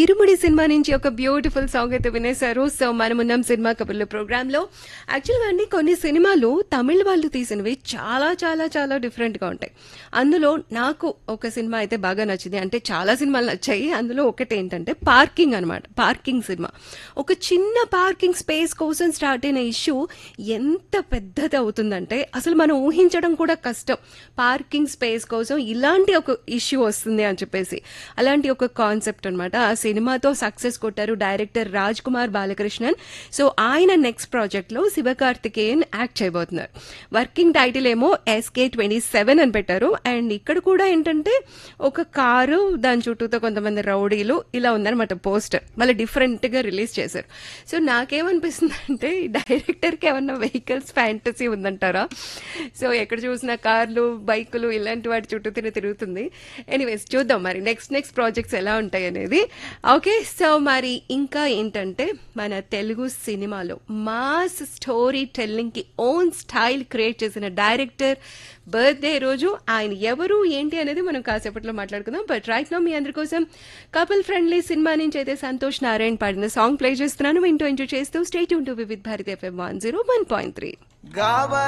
ఇరుముడి cinema నుంచి ఒక beautiful song అయితే వినేశారు సో మనమున్నాం సినిమా కబుర్లు ప్రోగ్రామ్ లో యాక్చువల్గా అండి కొన్ని సినిమాలు తమిళ వాళ్ళు తీసినవి చాలా చాలా చాలా డిఫరెంట్ గా ఉంటాయి అందులో నాకు ఒక సినిమా అయితే బాగా నచ్చింది అంటే చాలా సినిమాలు నచ్చాయి అందులో ఒకటి ఏంటంటే పార్కింగ్ అనమాట పార్కింగ్ సినిమా ఒక చిన్న పార్కింగ్ స్పేస్ కోసం స్టార్ట్ అయిన ఇష్యూ ఎంత పెద్దది అవుతుందంటే అసలు మనం ఊహించడం కూడా కష్టం పార్కింగ్ స్పేస్ కోసం ఇలాంటి ఒక ఇష్యూ వస్తుంది అని చెప్పేసి అలాంటి ఒక కాన్సెప్ట్ అనమాట ఆ సినిమాతో సక్సెస్ కొట్టారు డైరెక్టర్ రాజ్ కుమార్ బాలకృష్ణన్ సో ఆయన నెక్స్ట్ ప్రాజెక్ట్ లో శివకార్తికేయన్ యాక్ట్ చేయబోతున్నారు వర్కింగ్ టైటిల్ ఏమో ఎస్కే ట్వంటీ సెవెన్ అని పెట్టారు అండ్ ఇక్కడ కూడా ఏంటంటే ఒక కారు దాని చుట్టూతో కొంతమంది రౌడీలు ఇలా ఉందన్నమాట పోస్టర్ మళ్ళీ డిఫరెంట్ గా రిలీజ్ చేశారు సో నాకేమనిపిస్తుంది అంటే ఈ డైరెక్టర్ కి ఏమన్నా వెహికల్స్ ఫ్యాంటసీ ఉందంటారా సో ఎక్కడ చూసినా కార్లు బైకులు ఇలాంటి వాటి చుట్టూ తిరిగి తిరుగుతుంది ఎనీవేస్ చూద్దాం మరి నెక్స్ట్ నెక్స్ట్ ప్రాజెక్ట్స్ ఎలా ఉంటాయి అనేది ఓకే సో మరి ఇంకా ఏంటంటే మన తెలుగు సినిమాలో మాస్ స్టోరీ టెల్లింగ్ కి ఓన్ స్టైల్ క్రియేట్ చేసిన డైరెక్టర్ బర్త్డే రోజు ఆయన ఎవరు ఏంటి అనేది మనం కాసేపట్లో మాట్లాడుకుందాం బట్ రైట్ నో మీ అందరి కోసం కపుల్ ఫ్రెండ్లీ సినిమా నుంచి అయితే సంతోష్ నారాయణ్ పాడిన సాంగ్ ప్లే చేస్తున్నాను వింటూ ఎంజాయ్ చేస్తూ స్టేట్ ఉంటూ Vividh Bharati FM one zero one point three గావ